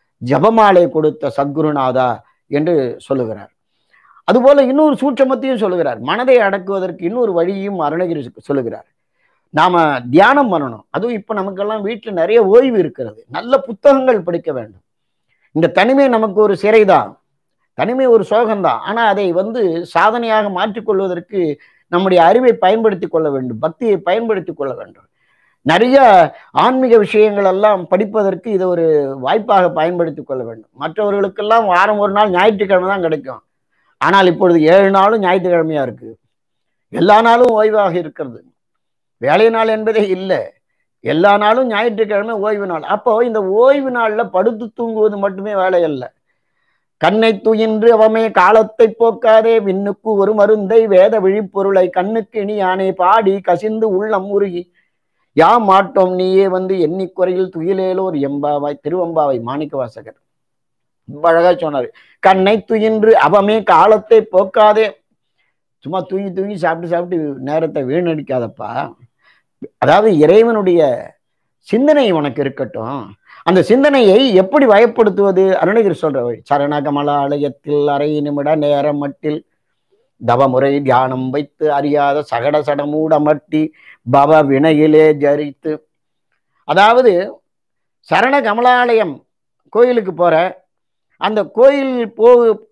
ஜபமாலை கொடுத்த சத்குருநாதா என்று சொல்லுகிறார் அதுபோல இன்னொரு சூட்சமத்தையும் சொல்லுகிறார் மனதை அடக்குவதற்கு இன்னொரு வழியும் அருணகிரி சொல்லுகிறார் நாம தியானம் பண்ணணும் அதுவும் இப்ப நமக்கெல்லாம் வீட்டுல நிறைய ஓய்வு இருக்கிறது நல்ல புத்தகங்கள் படிக்க வேண்டும் இந்த தனிமை நமக்கு ஒரு சிறைதான் தனிமை ஒரு சோகம்தான் ஆனா அதை வந்து சாதனையாக மாற்றிக்கொள்வதற்கு நம்முடைய அறிவை பயன்படுத்தி கொள்ள வேண்டும் பக்தியை பயன்படுத்தி கொள்ள வேண்டும் நிறைய ஆன்மீக விஷயங்கள் எல்லாம் படிப்பதற்கு இது ஒரு வாய்ப்பாக பயன்படுத்தி கொள்ள வேண்டும் மற்றவர்களுக்கெல்லாம் வாரம் ஒரு நாள் ஞாயிற்றுக்கிழமை தான் கிடைக்கும் ஆனால் இப்பொழுது ஏழு நாளும் ஞாயிற்றுக்கிழமையா இருக்கு எல்லா நாளும் ஓய்வாக இருக்கிறது வேலை நாள் என்பதே இல்லை எல்லா நாளும் ஞாயிற்றுக்கிழமை ஓய்வு நாள் அப்போ இந்த ஓய்வு நாள்ல படுத்து தூங்குவது மட்டுமே வேலை அல்ல கண்ணை துயின்று அவமே காலத்தை போக்காதே விண்ணுக்கு ஒரு மருந்தை வேத விழிப்பொருளை கண்ணுக்கு இனி யானே பாடி கசிந்து உள்ளம் உருகி யா மாட்டோம் நீயே வந்து எண்ணிக்குறையில் துயிலேலோர் எம்பாவாய் திருவம்பாவை மாணிக்க வாசகர் ரொம்ப அழகா சொன்னாரு கண்ணை துயின்று அவமே காலத்தை போக்காதே சும்மா தூங்கி தூங்கி சாப்பிட்டு சாப்பிட்டு நேரத்தை வீணடிக்காதப்பா அதாவது இறைவனுடைய சிந்தனை உனக்கு இருக்கட்டும் அந்த சிந்தனையை எப்படி வயப்படுத்துவது அருணகிரி சொல்ற வழி சரணகமல ஆலயத்தில் அரை நிமிட நேரம் மட்டில் தவமுறை தியானம் வைத்து அறியாத சகட சடமூடமட்டி பவ வினையிலே ஜரித்து அதாவது சரண கமலாலயம் கோயிலுக்கு போற அந்த கோயில் போ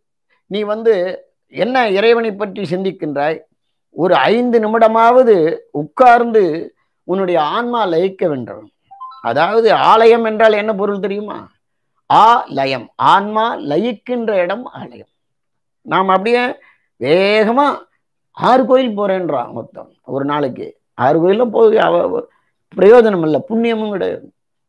நீ வந்து என்ன இறைவனை பற்றி சிந்திக்கின்றாய் ஒரு ஐந்து நிமிடமாவது உட்கார்ந்து உன்னுடைய ஆன்மா லயிக்க வேண்டும் அதாவது ஆலயம் என்றால் என்ன பொருள் தெரியுமா ஆ லயம் ஆன்மா லயிக்கின்ற இடம் ஆலயம் நாம் அப்படியே வேகமா ஆறு கோயில் போறேன்றான் மொத்தம் ஒரு நாளைக்கு ஆறு கோயிலும் போய் அவ பிரயோஜனம் இல்லை புண்ணியமும் கிடையாது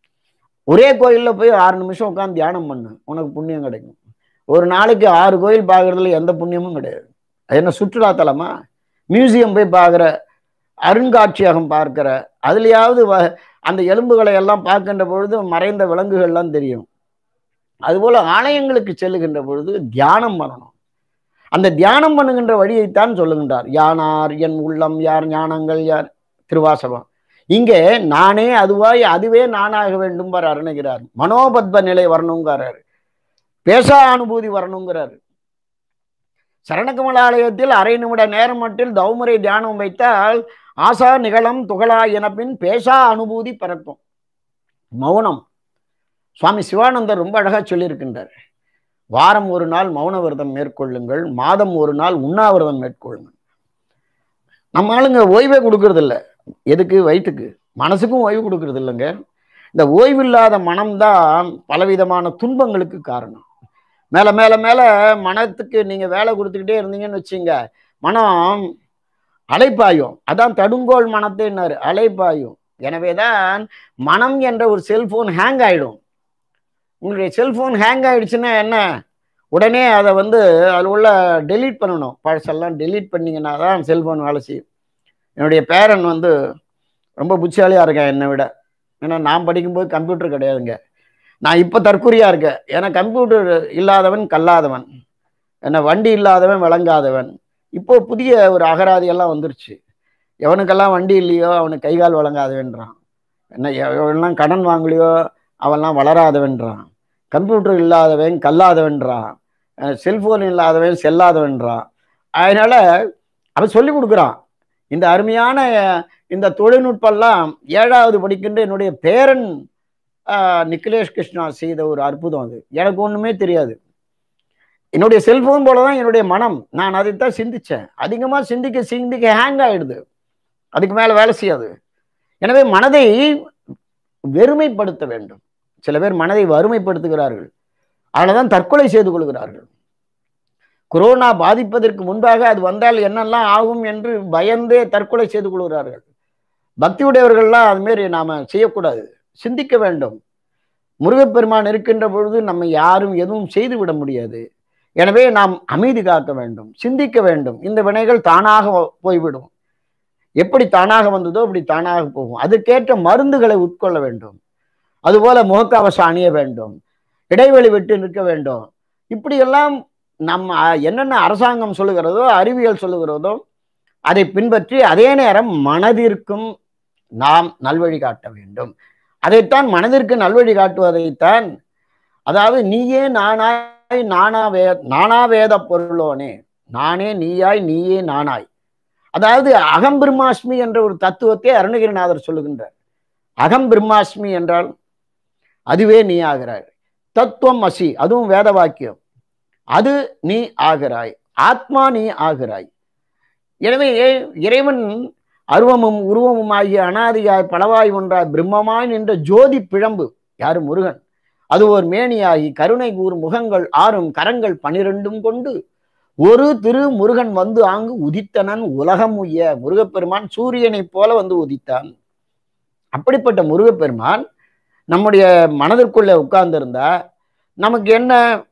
ஒரே கோயில்ல போய் ஆறு நிமிஷம் உட்காந்து தியானம் பண்ணு உனக்கு புண்ணியம் கிடைக்கும் ஒரு நாளைக்கு ஆறு கோயில் பார்க்கறதுல எந்த புண்ணியமும் கிடையாது அது என்ன சுற்றுலாத்தலமா மியூசியம் போய் பார்க்குற அருங்காட்சியகம் பார்க்கிற அதுலயாவது வ அந்த எலும்புகளை எல்லாம் பார்க்கின்ற பொழுது மறைந்த விலங்குகள்லாம் தெரியும் அதுபோல ஆலயங்களுக்கு செல்லுகின்ற பொழுது தியானம் பண்ணணும் அந்த தியானம் பண்ணுகின்ற வழியைத்தான் சொல்லுகின்றார் யானார் என் உள்ளம் யார் ஞானங்கள் யார் திருவாசகம் இங்கே நானே அதுவாய் அதுவே நானாக வேண்டும் பார் அருணுகிறார் மனோபத்ம நிலை வரணுங்கிறார் பேசா அனுபூதி வரணுங்கிறார் சரணகமலாலயத்தில் அரை நிமிட நேரம் மட்டில் தௌமுறை தியானம் வைத்தால் ஆசா நிகழம் துகளா எனப்பின் பேசா அனுபூதி பிறக்கும் மௌனம் சுவாமி சிவானந்தர் ரொம்ப அழகா சொல்லியிருக்கின்றார் வாரம் ஒரு நாள் மௌன விரதம் மேற்கொள்ளுங்கள் மாதம் ஒரு நாள் உண்ணாவிரதம் மேற்கொள்ளுங்கள் நம்ம ஆளுங்க ஓய்வே கொடுக்கறது இல்ல எதுக்கு வயிற்றுக்கு மனசுக்கும் ஓய்வு கொடுக்கறது இல்லைங்க இந்த ஓய்வில்லாத மனம்தான் பலவிதமான துன்பங்களுக்கு காரணம் மேல மேல மேல மனத்துக்கு நீங்க வேலை கொடுத்துக்கிட்டே இருந்தீங்கன்னு வச்சுங்க மனம் அலைப்பாயும் அதான் தடுங்கோல் மனத்தைன்னாரு அலைப்பாயும் எனவேதான் மனம் என்ற ஒரு செல்போன் ஹேங் ஆயிடும் உங்களுடைய செல்போன் ஹேங் ஆயிடுச்சுன்னா என்ன உடனே அதை வந்து அதில் உள்ள டெலீட் பண்ணணும் பழசெல்லாம் டெலீட் பண்ணிங்கன்னா தான் செல்ஃபோன் வேலை செய்யும் என்னுடைய பேரன் வந்து ரொம்ப புத்திசாலியாக இருக்கேன் என்னை விட ஏன்னா நான் படிக்கும்போது கம்ப்யூட்டர் கிடையாதுங்க நான் இப்போ தற்கொலையாக இருக்கேன் ஏன்னா கம்ப்யூட்டர் இல்லாதவன் கல்லாதவன் என்ன வண்டி இல்லாதவன் விளங்காதவன் இப்போ புதிய ஒரு அகராதி எல்லாம் வந்துருச்சு எவனுக்கெல்லாம் வண்டி இல்லையோ அவனுக்கு கைகால் வழங்காதவன்றான் என்ன எவனெல்லாம் கடன் வாங்கலையோ அவன்லாம் வளராதவன்றான் கம்ப்யூட்டர் இல்லாதவன் கல்லாதவன்றான் செல்போன் இல்லாதவன் செல்லாதவன்றான் அதனால அவன் சொல்லி கொடுக்குறான் இந்த அருமையான இந்த தொழில்நுட்பம்லாம் ஏழாவது படிக்கின்ற என்னுடைய பேரன் நிக்கிலேஷ் கிருஷ்ணா செய்த ஒரு அற்புதம் அது எனக்கு ஒன்றுமே தெரியாது என்னுடைய செல்போன் போல தான் என்னுடைய மனம் நான் அதைத்தான் சிந்திச்சேன் அதிகமாக சிந்திக்க சிந்திக்க ஹேங் ஆயிடுது அதுக்கு மேலே வேலை செய்யாது எனவே மனதை வெறுமைப்படுத்த வேண்டும் சில பேர் மனதை வறுமைப்படுத்துகிறார்கள் அதனால்தான் தற்கொலை செய்து கொள்கிறார்கள் கொரோனா பாதிப்பதற்கு முன்பாக அது வந்தால் என்னெல்லாம் ஆகும் என்று பயந்தே தற்கொலை செய்து கொள்கிறார்கள் பக்தியுடையவர்கள்லாம் அதுமாரி நாம செய்யக்கூடாது சிந்திக்க வேண்டும் முருகப்பெருமான் இருக்கின்ற பொழுது நம்ம யாரும் எதுவும் செய்து விட முடியாது எனவே நாம் அமைதி காக்க வேண்டும் சிந்திக்க வேண்டும் இந்த வினைகள் தானாக போய்விடும் எப்படி தானாக வந்ததோ அப்படி தானாக போகும் அதுக்கேற்ற மருந்துகளை உட்கொள்ள வேண்டும் அதுபோல முகக்கவசம் அணிய வேண்டும் இடைவெளி விட்டு நிற்க வேண்டும் இப்படியெல்லாம் நம்ம அஹ், என்னென்ன அரசாங்கம் சொல்லுகிறதோ அறிவியல் சொல்லுகிறதோ அதை பின்பற்றி அதே நேரம் மனதிற்கும் நாம் நல்வழி காட்ட வேண்டும் அதைத்தான் மனதிற்கு நல்வழி காட்டுவதைத்தான் அதாவது நீயே நானாய் நானா வே நானா வேத பொருளோனே நானே நீயாய் நீயே நானாய் அதாவது அகம் பிரம்மாஸ்மி என்ற ஒரு தத்துவத்தை அருணகிரிநாதர் சொல்லுகின்றார் அகம் பிரம்மாஸ்மி என்றால் அதுவே நீ ஆகிறாய் தத்துவம் அசி அதுவும் வேத வாக்கியம் அது நீ ஆகிறாய் ஆத்மா நீ ஆகிறாய் எனவே இறைவன் அருவமும் உருவமும் ஆகிய அனாதியாய் பலவாய் ஒன்றாய் பிரம்மமாய் நின்ற ஜோதி பிழம்பு யாரு முருகன் அது ஒரு மேனியாகி கருணை கூறும் முகங்கள் ஆறும் கரங்கள் பனிரெண்டும் கொண்டு ஒரு திரு முருகன் வந்து ஆங்கு உதித்தனன் உலகம் உய்ய முருகப்பெருமான் சூரியனைப் போல வந்து உதித்தான் அப்படிப்பட்ட முருகப்பெருமான் நம்முடைய மனதிற்குள்ளே உட்கார்ந்திருந்தா நமக்கு என்ன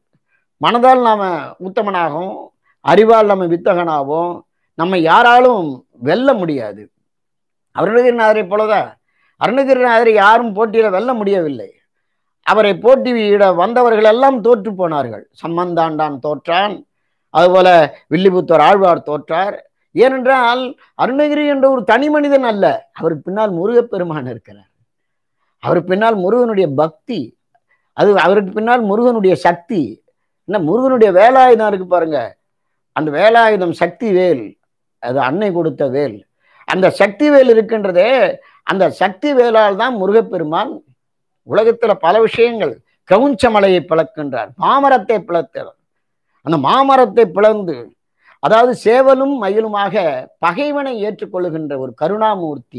மனதால் நாம உத்தமனாகவும் அறிவால் நம்ம வித்தகனாகவும் நம்ம யாராலும் வெல்ல முடியாது அருணகிரிநாதரை போலதான் அருணகிரிநாதரை யாரும் போட்டியில வெல்ல முடியவில்லை அவரை போட்டியிட வந்தவர்கள் எல்லாம் தோற்று போனார்கள் சம்மந்தாண்டான் தோற்றான் அதுபோல வில்லிபுத்தர் ஆழ்வார் தோற்றார் ஏனென்றால் அருணகிரி என்ற ஒரு தனி மனிதன் அல்ல அவருக்கு பின்னால் முருகப்பெருமான் இருக்கிறார் அவர் பின்னால் முருகனுடைய பக்தி அது அவருக்கு பின்னால் முருகனுடைய சக்தி என்ன முருகனுடைய வேலாயுதம் இருக்கு பாருங்க அந்த வேலாயுதம் சக்தி வேல் அது அன்னை கொடுத்த வேல் அந்த சக்தி வேல் இருக்கின்றதே அந்த சக்தி வேலால் தான் முருகப்பெருமான் உலகத்துல பல விஷயங்கள் கவுஞ்ச மலையை பிளக்கின்றார் மாமரத்தை பிளக்கிறார் அந்த மாமரத்தை பிளந்து அதாவது சேவலும் மயிலுமாக பகைவனை ஏற்றுக்கொள்ளுகின்ற ஒரு கருணாமூர்த்தி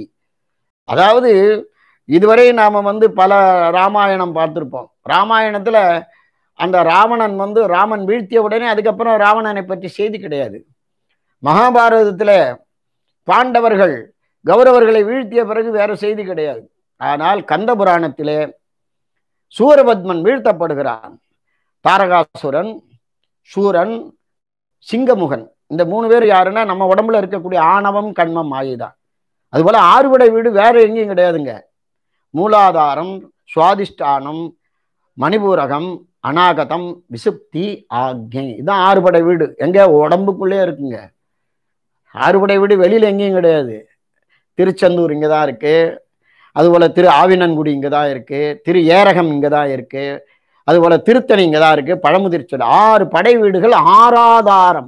அதாவது இதுவரை நாம வந்து பல ராமாயணம் பார்த்திருப்போம் ராமாயணத்துல அந்த ராவணன் வந்து ராமன் வீழ்த்திய உடனே அதுக்கப்புறம் ராவணனை பற்றி செய்தி கிடையாது மகாபாரதத்துல பாண்டவர்கள் கௌரவர்களை வீழ்த்திய பிறகு வேற செய்தி கிடையாது ஆனால் கந்த புராணத்திலே சூரபத்மன் வீழ்த்தப்படுகிறான் தாரகாசுரன் சூரன் சிங்கமுகன் இந்த மூணு பேர் யாருன்னா நம்ம உடம்புல இருக்கக்கூடிய ஆணவம் கண்மம் மாயைதான் அதுபோல ஆறுபடை வீடு வேற எங்கேயும் கிடையாதுங்க மூலாதாரம் சுவாதிஷ்டானம் மணிபூரகம் அநாகதம் விசுப்தி ஆக்ஞை இதுதான் ஆறுபடை வீடு எங்க உடம்புக்குள்ளே இருக்குங்க ஆறுபடை வீடு வெளியில எங்கேயும் கிடையாது திருச்செந்தூர் இங்கே தான் இருக்கு அதுபோல திரு ஆவினன்குடி இங்கே தான் இருக்கு திரு ஏரகம் இங்கே தான் இருக்கு அதுபோல திருத்தணி இங்கே தான் இருக்கு பழமுதிர்ச்சல் ஆறு படை வீடுகள் ஆறாதாரம்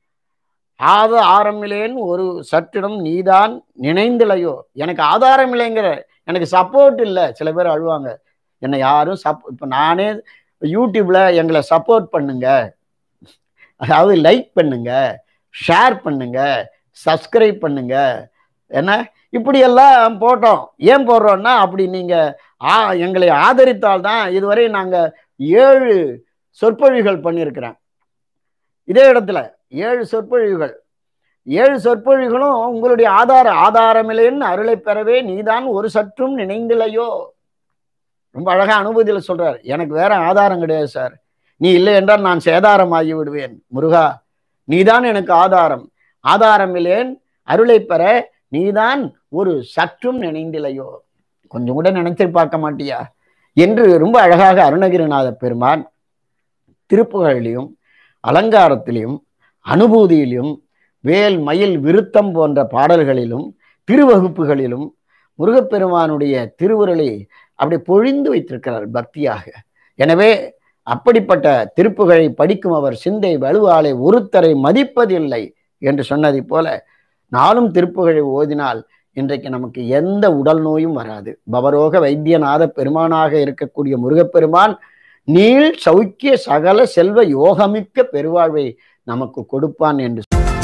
ஆத ஆரமில்லேன்னு ஒரு சற்றிடம் நீதான் நினைந்திலையோ எனக்கு ஆதாரம் இல்லைங்கிற எனக்கு சப்போர்ட் இல்லை சில பேர் அழுவாங்க என்னை யாரும் சப் இப்போ நானே யூடியூப்ல எங்களை சப்போர்ட் பண்ணுங்க அதாவது லைக் பண்ணுங்க ஷேர் பண்ணுங்க சப்ஸ்கிரைப் பண்ணுங்க என்ன இப்படியெல்லாம் போட்டோம் ஏன் போடுறோம்னா அப்படி நீங்க ஆ எங்களை ஆதரித்தால் தான் இதுவரை நாங்க ஏழு சொற்பொழிவுகள் பண்ணியிருக்கிறேன் இதே இடத்துல ஏழு சொற்பொழிவுகள் ஏழு சொற்பொழிவுகளும் உங்களுடைய ஆதார ஆதாரமில்லைன்னு அருளை பெறவே நீதான் ஒரு சற்றும் நினைந்திலையோ ரொம்ப அழகா அனுபூதியில் சொல்றார் எனக்கு வேற ஆதாரம் கிடையாது சார் நீ இல்லை என்றால் நான் சேதாரமாகி விடுவேன் முருகா நீதான் எனக்கு ஆதாரம் ஆதாரம் இல்லேன் அருளை பெற நீதான் ஒரு சற்றும் நினைந்திலையோ கொஞ்சம் கூட நினைச்சு பார்க்க மாட்டியா என்று ரொம்ப அழகாக அருணகிரிநாத பெருமான் திருப்புகழிலையும் அலங்காரத்திலையும் அனுபூதியிலும் வேல் மயில் விருத்தம் போன்ற பாடல்களிலும் திருவகுப்புகளிலும் முருகப்பெருமானுடைய திருவுருளை அப்படி பொழிந்து வைத்திருக்கிறார் பக்தியாக எனவே அப்படிப்பட்ட திருப்புகழை படிக்கும் அவர் சிந்தை வலுவாலை ஒருத்தரை மதிப்பதில்லை என்று சொன்னதை போல நாளும் திருப்புகழை ஓதினால் இன்றைக்கு நமக்கு எந்த உடல் நோயும் வராது பவரோக வைத்தியநாத பெருமானாக இருக்கக்கூடிய முருகப்பெருமான் நீள் சௌக்கிய சகல செல்வ யோகமிக்க பெருவாழ்வை நமக்கு கொடுப்பான் என்று